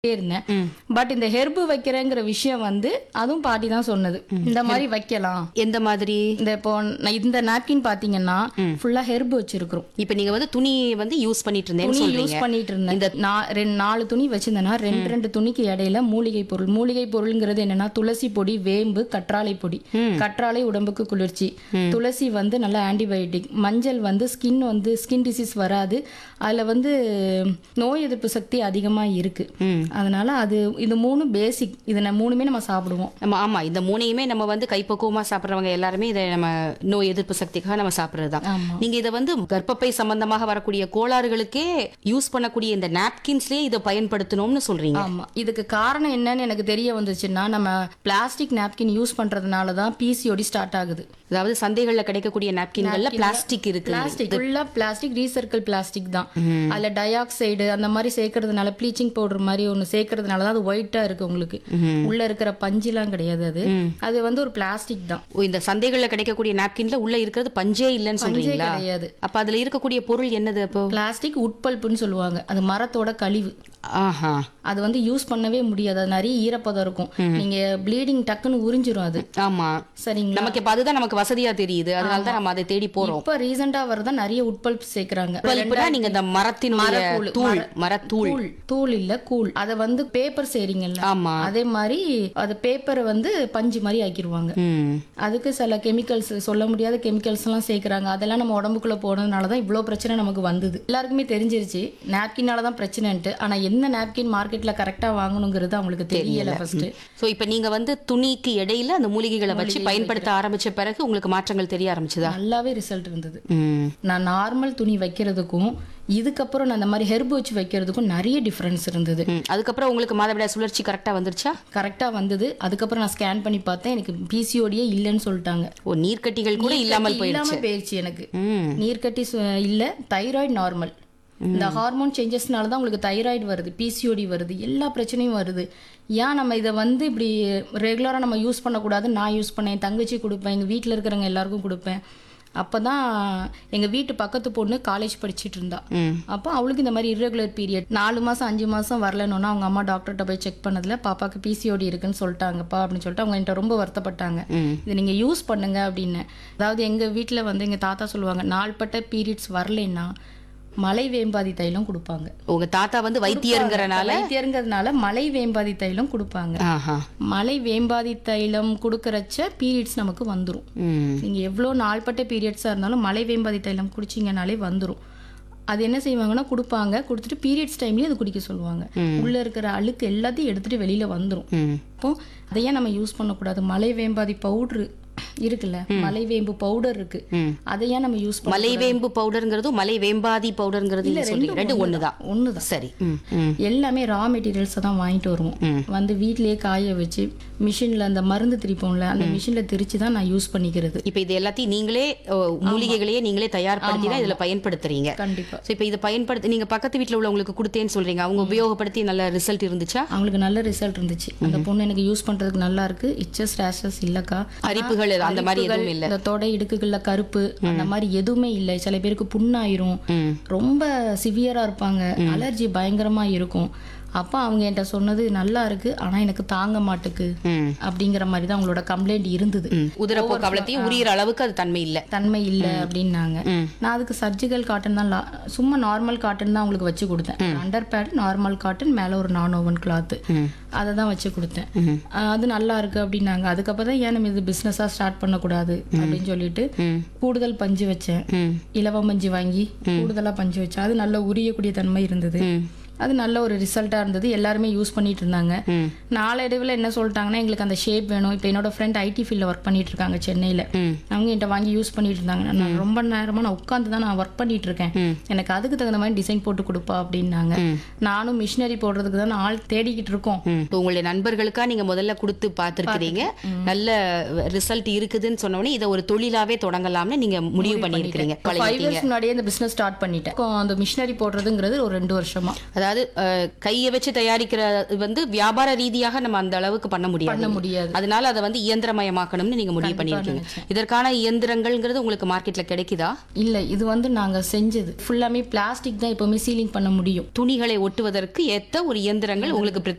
இருந்தேன் பட் இந்த ஹெர்பு வைக்கிறேங்கிற விஷயம் வந்து அதுவும் பாட்டி தான் சொன்னது இந்த மாதிரி வைக்கலாம் எந்த மாதிரி இந்த இப்போ நான் இந்த நாப்கின் பாத்தீங்கன்னா ஃபுல்லா ஹெர்பு வச்சிருக்கிறோம் இப்ப நீங்க வந்து துணி வந்து யூஸ் பண்ணிட்டு இருந்தேன்னு துணி யூஸ் சொல்றீங்க பண்ணிட்டு இருந்தேன் இந்த நா- ரெண்டு நாலு துணி வச்சிருந்தேன்னா ரெண்டு ரெண்டு துணிக்கு இடையில மூலிகை பொருள் மூலிகை பொருள்ங்கிறது என்னன்னா துளசி பொடி வேம்பு கற்றாழை பொடி கற்றாழை உடம்புக்கு குளிர்ச்சி துளசி வந்து நல்ல ஆன்டிபயோட்டிக் மஞ்சள் வந்து ஸ்கின் வந்து ஸ்கின் டிசீஸ் வராது அதுல வந்து நோய் எதிர்ப்பு சக்தி அதிகமா இருக்கு அதனால அது இது மூணு பேசிக் இதை நம்ம மூணுமே நம்ம சாப்பிடுவோம் நம்ம ஆமா இந்த மூணையுமே நம்ம வந்து கைப்பக்குவமா சாப்பிடுறவங்க எல்லாருமே இதை நம்ம நோய் எதிர்ப்பு சக்திக்காக நம்ம சாப்பிடுறதுதான் ஆமா. நீங்க இதை வந்து கர்ப்பப்பை சம்பந்தமாக வரக்கூடிய கோளாறுகளுக்கே யூஸ் பண்ணக்கூடிய இந்த நாப்கின்ஸ்லயே இதை பயன்படுத்தணும்னு சொல்றீங்க ஆமா இதுக்கு காரணம் என்னன்னு எனக்கு தெரிய வந்துச்சுன்னா நம்ம பிளாஸ்டிக் நாப்கின் யூஸ் பண்றதுனால தான் பிசிஓடி ஸ்டார்ட் ஆகுது அதாவது சந்தைகள்ல கிடைக்கக்கூடிய நாப்கின்கள்ல பிளாஸ்டிக் இருக்கு பிளாஸ்டிக் ஃபுல்லா பிளாஸ்டிக் ரீசர்க்கிள் பிளாஸ்டிக் தான் அதுல டை ஆக்சைடு அந்த மாதிரி சேர்க்கறதுனால ப்ளீச்சிங் பவுடர் மாதிரி ஒன்று சேர்க்கறதுனால தான் அது ஒயிட்டா இருக்கு உங்களுக்கு உள்ள இருக்கிற பஞ்சுலாம் கிடையாது அது அது வந்து ஒரு பிளாஸ்டிக் தான் ஓ, இந்த சந்தைகள்ல கிடைக்கக்கூடிய நாப்கின்ல உள்ள இருக்கிறது பஞ்சே இல்லைன்னு சொல்றீங்களா கிடையாது அப்ப அதுல இருக்கக்கூடிய பொருள் என்னது அப்போ பிளாஸ்டிக் உட்பல்ப்புன்னு சொல்லுவாங்க அது மரத்தோட கழிவு ஆஹா அது வந்து யூஸ் பண்ணவே முடியாது அது நிறைய ஈரப்பதம் இருக்கும் நீங்க ப்ளீடிங் டக்குன்னு உறிஞ்சிரும் அது ஆமா சரிங்களா நமக்கு இப்ப அதுதான் நமக்கு வசதியா தெரியுது அதனால தான் நம்ம அதை தேடி போறோம் இப்ப ரீசெண்டா வரதான் நிறைய உட்பல்ப் சேர்க்கறாங்க இப்ப நீங்க இந்த மரத்தினுடைய மரக்கூழ், தூள் மர- மரத்தூள் கூழ் தூள் இல்ல கூழ் அத வந்து பேப்பர் செய்றீங்கல்ல ஆமா அதே மாதிரி அது பேப்பரை வந்து பஞ்சு மாதிரி ஆக்கிடுவாங்க ம் அதுக்கு சில கெமிக்கல்ஸ் சொல்ல முடியாத கெமிக்கல்ஸ் எல்லாம் சேர்க்கறாங்க அதெல்லாம் நம்ம உடம்புக்குள்ள போனதுனால தான் இவ்வளோ பிரச்சனை நமக்கு வந்தது எல்லாருக்குமே தெரிஞ்சிருச்சு நாப்கின்னால தான் பிரச்சனைன்ட்டு ஆனா என்ன நாப்கின் மார்க்கெட்ல கரெக்டா வாங்கணுங்கிறது அவங்களுக்கு தெரியல ஃபர்ஸ்ட் சோ இப்ப நீங்க வந்து துணிக்கு இடையில அந்த மூலிகைகளை வச்சு பயன்படுத்த ஆரம்பிச்ச பிறகு உங்களுக்கு மாற்றங்கள் தெரிய ஆரம்பிச்சதா நல்லாவே ரிசல்ட் இருந்தது ம் நான் நார்மல் துணி வைக்கிறதுக்கும் இதுக்கப்புறம் நான் இந்த மாதிரி ஹெர்ப் வச்சு வைக்கிறதுக்கும் நிறைய டிஃப்ரென்ஸ் இருந்தது ம். அதுக்கப்புறம் உங்களுக்கு மாதவிடாய் சுழற்சி கரெக்டா வந்துருச்சா கரெக்டாக வந்தது அதுக்கப்புறம் நான் ஸ்கேன் பண்ணி பார்த்தேன் எனக்கு பிசிஓடியே இல்லைன்னு சொல்லிட்டாங்க ஓ நீர்க்கட்டிகள் கூட இல்லாமல் போயிடுச்சு இல்லாம போயிடுச்சு எனக்கு ம் நீர்க்கட்டி சு- இல்ல தைராய்டு நார்மல் இந்த ஹார்மோன் சேஞ்சஸ்னால தான் உங்களுக்கு தைராய்டு வருது பிசிஓடி வருது எல்லா பிரச்சனையும் வருது ஏன் நம்ம இதை வந்து இப்படி ரெகுலராக நம்ம யூஸ் பண்ணக்கூடாது நான் யூஸ் பண்ணேன் என் தங்கச்சி கொடுப்பேன் எங்கள் வீட்டில் இருக்கிறவங்க எல்லாருக்கும் கொடுப்பேன் அப்போ தான் எங்கள் வீட்டு பக்கத்து பொண்ணு காலேஜ் படிச்சிட்டு இருந்தா ம் அப்போ அவளுக்கு இந்த மாதிரி irregular பீரியட் நாலு மாதம் அஞ்சு மாதம் வரலன்னா அவங்க அம்மா டாக்டர்கிட்ட போய் செக் பண்ணதுல பாப்பாக்கு பிசிஓடி இருக்குன்னு சொல்லிட்டாங்கப்பா அப்படின்னு சொல்லிட்டு அவங்க என்கிட்ட ரொம்ப வருத்தப்பட்டாங்க ம் இதை நீங்கள் யூஸ் பண்ணுங்க அப்படின்னு அதாவது எங்கள் வீட்டில் வந்து எங்கள் தாத்தா சொல்லுவாங்க நாள்பட்ட பீரியட்ஸ் வரலைன்னா மலை வேம்பாதி தைலம் கொடுப்பாங்க உங்க தாத்தா வந்து வைத்தியருங்கிறனால வைத்தியருங்கிறதுனால மலை வேம்பாதி தைலம் கொடுப்பாங்க ஆஹா மலை வேம்பாதி தைலம் கொடுக்கறச்ச பீரியட்ஸ் நமக்கு வந்துடும் ம் நீங்கள் எவ்வளோ நாள்பட்ட பீரியட்ஸாக இருந்தாலும் மலை வேம்பாதி தைலம் குடிச்சிங்கனாலே வந்துடும் அது என்ன செய்வாங்கன்னா கொடுப்பாங்க கொடுத்துட்டு பீரியட்ஸ் டைம்லேயே அது குடிக்க சொல்லுவாங்க உள்ளே இருக்கிற அழுக்கு எல்லாத்தையும் எடுத்துட்டு வெளியில் வந்துடும் ம் அப்போ அதையே நம்ம யூஸ் பண்ணக்கூடாது மலை வேம்பாதி பவுட்ரு இருக்குல்ல மலை வேம்பு பவுடர் இருக்கு ம். அதையே நம்ம யூஸ் பண்ண மலைவேம்பு பவுடர்ங்கிறதும் மலை வேம்பாதி பவுடர்ங்கிறது நீங்க சொல்றீங்க ரெண்டு ஒண்ணுதான் ஒண்ணுதான் சரி ம் ம் எல்லாமே ரா மெட்டீரியல்ஸை தான் வாங்கிட்டு வருவோம் வந்து வீட்டிலேயே காய வச்சு மிஷினில் அந்த மருந்து திரிப்போம்ல அந்த மிஷினில் திரிச்சு தான் நான் யூஸ் பண்ணிக்கிறது இப்ப இது எல்லாத்தையும் நீங்களே ஓ, மூலிகைகளையே நீங்களே தயார்படுத்தி தான் இதுல பயன்படுத்துறீங்க கண்டிப்பா சோ இப்ப இதை பயன்படுத்தி நீங்க பக்கத்து வீட்ல உள்ளவங்களுக்கு கொடுத்தேன்னு சொல்றீங்க அவங்க உபயோகப்படுத்தி நல்ல ரிசல்ட் இருந்துச்சா அவங்களுக்கு நல்ல ரிசல்ட் இருந்துச்சு அந்த பொண்ணு எனக்கு யூஸ் பண்றதுக்கு நல்லா இருக்கு இச்சஸ் ரேஷஸ் இல்லக்கா அரிப்புகள் அந்த மாதிரி அரிப்புகள், எதுவும் இல்ல இந்த தொடை இடுக்குகள்ல கருப்பு அந்த மாதிரி எதுவுமே இல்லை சில பேருக்கு புண்ணாயிரும் ம் ரொம்ப சிவியரா இருப்பாங்க அலர்ஜி பயங்கரமா இருக்கும் அப்போ அவங்க என்கிட்ட சொன்னது நல்லா இருக்கு ஆனா எனக்கு தாங்க மாட்டுக்கு ம் அப்படிங்கிற மாதிரி தான் அவங்களோட கம்ப்ளைண்ட் இருந்தது ம் உதிரப்போக்கு அவ்வளத்தையும் உரியிற அளவுக்கு அது தன்மை இல்ல தன்மை இல்லை அப்படின்னாங்க ம். நான் அதுக்கு சர்ஜிக்கல் காட்டன் தான் லா- சும்மா நார்மல் காட்டன் தான் அவங்களுக்கு வச்சு கொடுத்தேன் அண்டர் பேட் நார்மல் காட்டன் மேலே ஒரு நான் ஓவன் கிளாத்து ம் அதை தான் வச்சு கொடுத்தேன் அஹ் அது நல்லா இருக்கு அப்படின்னாங்க அதுக்கப்புறம் தான் ஏன் நம்ம இது பிஸ்னஸாக ஸ்டார்ட் பண்ணக்கூடாது அப்படின்னு சொல்லிட்டு ம் கூடுதல் பஞ்சு வச்சேன் ம் இலவ பஞ்சு வாங்கி கூடுதலாக பஞ்சு வச்சேன் அது நல்ல உரியக்கூடிய தன்மை இருந்தது ம் அது நல்ல ஒரு ரிசல்ட்டாக இருந்தது எல்லாருமே யூஸ் பண்ணிட்டு இருந்தாங்க ம் நாளடைவில் என்ன சொல்லிட்டாங்கன்னா எங்களுக்கு அந்த ஷேப் வேணும் இப்போ என்னோட ஃப்ரெண்ட் ஐடி ஃபீல்டில் ஒர்க் பண்ணிட்டு இருக்காங்க சென்னையில் ம் அவங்க என்கிட்ட வாங்கி யூஸ் பண்ணிட்டு இருந்தாங்க நான் ரொம்ப நேரமாக நான் உட்காந்து தான் நான் ஒர்க் பண்ணிட்டு இருக்கேன் ம். எனக்கு அதுக்கு தகுந்த மாதிரி டிசைன் போட்டு கொடுப்பா அப்படின்னாங்க ம். நானும் மிஷினரி போடுறதுக்கு தான் ஆள் தேடிக்கிட்டு இருக்கோம் ம். இப்போ உங்களுடைய நண்பர்களுக்கா நீங்க முதல்ல கொடுத்து பார்த்துருக்கிறீங்க நல்ல ரிசல்ட் இருக்குதுன்னு சொன்ன உடனே இதை ஒரு தொழிலாவே தொடங்கலாம்னு நீங்க முடிவு பண்ணியிருக்கிறீங்க ஃபைவ் இயர்ஸ் முன்னாடியே இந்த பிசினஸ் ஸ்டார்ட் பண்ணிட்டேன் இப்போ அந்த மிஷினரி போடுறதுங்கிறது ஒரு ரெண்டு வருஷமா அதாவது அஹ், கையை வச்சு தயாரிக்கிற வந்து வியாபார ரீதியாக நம்ம அந்த அளவுக்கு பண்ண பண்ண முடியாது முடியாது அதனால அதை வந்து இயந்திரமயமாக்கணும்னு நீங்க முடிவு பண்ணியிருக்கீங்க இதற்கான இயந்திரங்கள்ங்கிறது உங்களுக்கு மார்க்கெட்ல கிடைக்குதா இல்ல இது வந்து நாங்க செஞ்சது ஃபுல்லாமே பிளாஸ்டிக் தான் எப்பவுமே சீலிங் பண்ண முடியும் துணிகளை ஒட்டுவதற்கு ஏத்த ஒரு இயந்திரங்கள் உங்களுக்கு